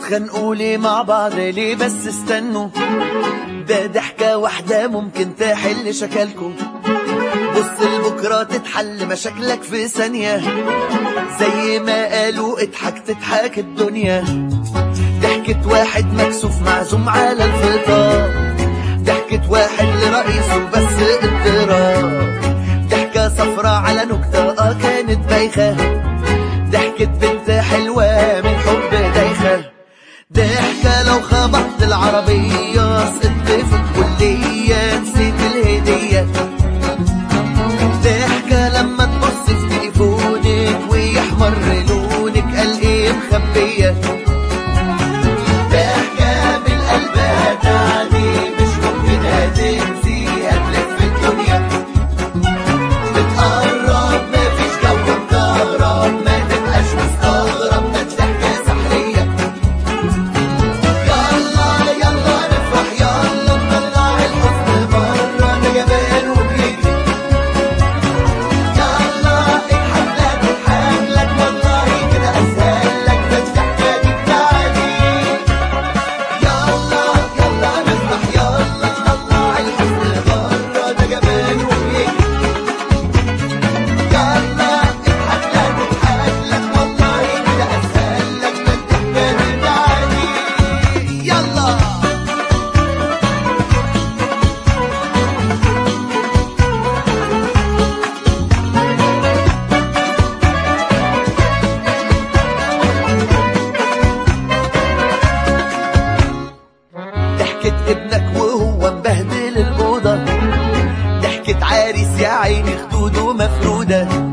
بتتخانقوا ليه مع بعض ليه بس استنوا ده ضحكة واحدة ممكن تحل شكلكوا بص لبكرة تتحل مشاكلك في ثانية زي ما قالوا اضحك تضحك الدنيا ضحكة واحد مكسوف معزوم على الفطار ضحكة واحد لرئيسه بس اضطراب ضحكة صفرة على نكتة اه كانت بايخة ضحكة بنت حلوة من حب دايخة ضحكة لو خبطت العربية سقطت في الكلية نسيت الهدية ضحكة لما تبص في تليفونك ويحمر لونك قال ايه مخبية ضحكة بالقلب هتعدي مش ممكن هتنسي هتلف الدنيا بتقرب مفيش جو مكهرب ما تبقاش مستغرب ده الضحكة سحرية يلا يلا نفرح يلا نطلع الحزن برا ده جبان وبيجري يلا اضحك لا تضحك لك والله كده اسهل لك ده الضحكة دي بتاعتي يلا يلا نفرح يلا نطلع الحزن برا ده جبان وبيجري يلا اضحك لا تضحك لك والله كده اسهل لك ده الضحكة دي بتاعتي يلا ضحكة ابنك وهو مبهدل الأوضة ضحكة عريس يا عيني خدوده مفرودة